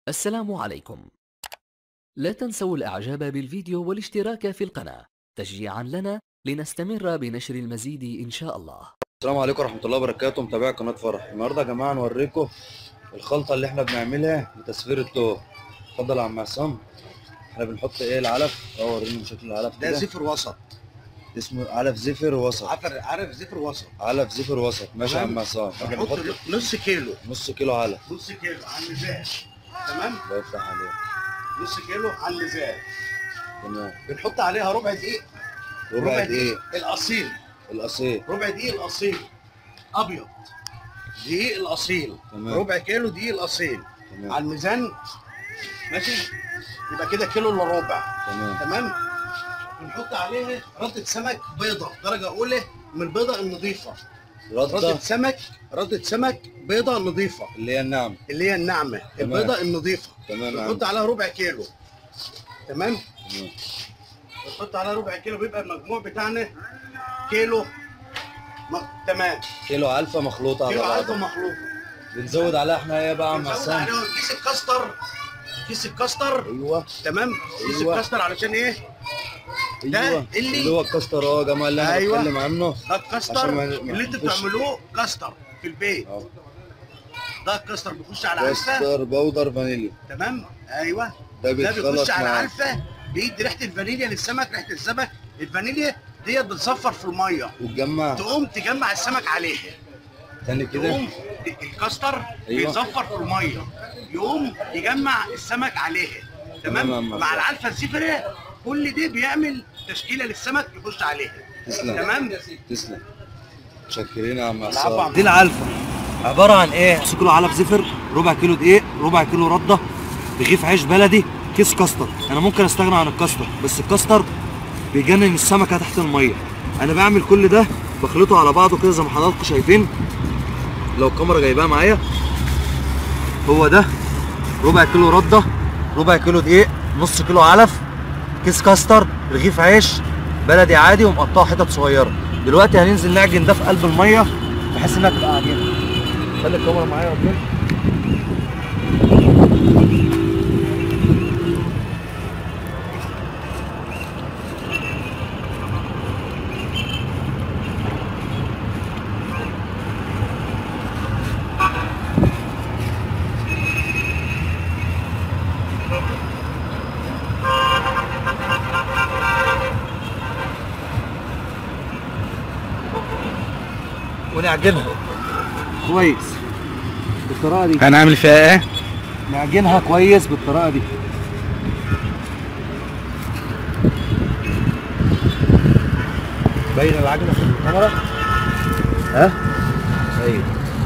السلام عليكم لا تنسوا الاعجاب بالفيديو والاشتراك في القناة تشجيعا لنا لنستمر بنشر المزيد ان شاء الله السلام عليكم ورحمة الله وبركاته متابعي قناة فرح النهاردة يا جماعة نوريكم الخلطة اللي احنا بنعملها لتصفير التوم اتفضل يا عم عصام احنا بنحط ايه العلف اه وريني شكل العلف ده كده زفر وسط اسمه علف زفر وسط عارف عارف زفر وسط علف زفر وسط ماشي يا تمام. عم عصام احنا بنحط بنحط نص كيلو نص كيلو علف نص كيلو على الميزان تمام الله يفتح عليك نص كيلو على الميزان تمام بنحط عليها ربع دقيق ربع دقيق الاصيل الاصيل ربع دقيق الاصيل ابيض دقيق الاصيل تمام. ربع كيلو دقيق الاصيل على تمام الميزان ماشي يبقى كده كيلو الا ربع تمام تمام بنحط عليها ردة سمك بيضة درجة أولى من البيضة النظيفة ردة ردة سمك ردة سمك بيضة نظيفة اللي هي النعم اللي هي الناعمة تمام. البيضة النظيفة تمام يا عم بنحط عليها ربع كيلو تمام تمام. بنحط عليها ربع كيلو بيبقى المجموع بتاعنا كيلو م... تمام كيلو علفة مخلوطة على كيلو علفة بعضها مخلوطة بنزود عليها احنا ايه بقى يا عم بنزود عصام عليهم كيس الكاستر كيس الكاستر ايوه تمام كيس أيوة. الكاستر علشان ايه ده ايوه اللي- اللي هو الكاستر اه يا جماعه اللي انا أيوة. بتكلم عنه ده عشان الكاستر ما- ما اللي انتوا نخش- بتعملوه كاستر في البيت اه ده الكاستر بيخش على العلفه كاستر بودر فانيليا تمام ايوه ده ده بيتخلط بيخش على مع العلفه بيدي ريحه الفانيليا للسمك ريحه السمك الفانيليا ديت بتصفر في الميه وتجمع تقوم تجمع السمك عليها تاني كده يقوم الكاستر أيوة. بيصفر في الميه يقوم يجمع السمك عليها تمام يا تمام عم مع عصام. العلفه الزفره كل ده بيعمل تشكيله للسمك يخش عليها تسلم تمام تسلم متشكرين يا عم العفو يا عصام عم. دي العلفة عبارة عن ايه؟ نص كيلو علف زفر، ربع كيلو دقيق، ربع كيلو ردة، رغيف عيش بلدي، كيس كاستر، انا ممكن استغنى عن الكاستر، بس الكاستر بيجنن السمكة تحت المية. انا بعمل كل ده بخلطه على بعضه كده زي ما حضراتكم شايفين. لو الكاميرا جايباه معايا هو ده ربع كيلو ردة، ربع كيلو دقيق، نص كيلو علف، كيس كاستر، رغيف عيش بلدي عادي ومقطعه حتت صغيرة. دلوقتي هننزل نعجن ده في قلب المية بحيث انها تبقى عجينة. خلي الكاميرا معايا يا وكيل ونعجنها كويس بالطريقه دي هنعمل فيها ايه؟ نعجنها كويس بالطريقه دي باين العجنه في الكاميرا ها ايوه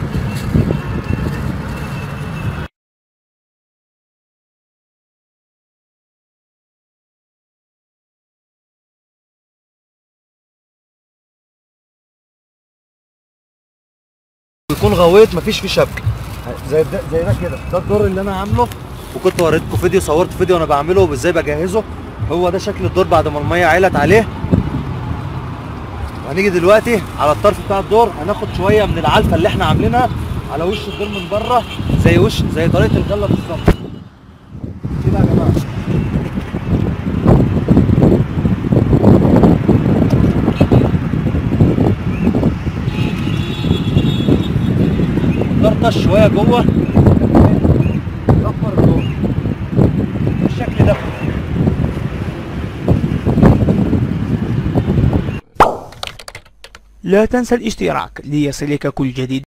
يكون غويط مفيش فيه شبكه زي ده زي ده كده ده الدور اللي انا عامله وكنت وريتكم فيديو صورت فيديو وانا بعمله وازاي بجهزه هو ده شكل الدور بعد ما الميه عيلت عليه وهنيجي دلوقتي على الطرف بتاع الدور هناخد شويه من العلفه اللي احنا عاملينها على وش الدور من بره زي وش زي طريقه الجله بالظبط كده يا جماعه طرطش شويه جوه كبر الدور بالشكل ده لا تنسى الاشتراك ليصلك كل جديد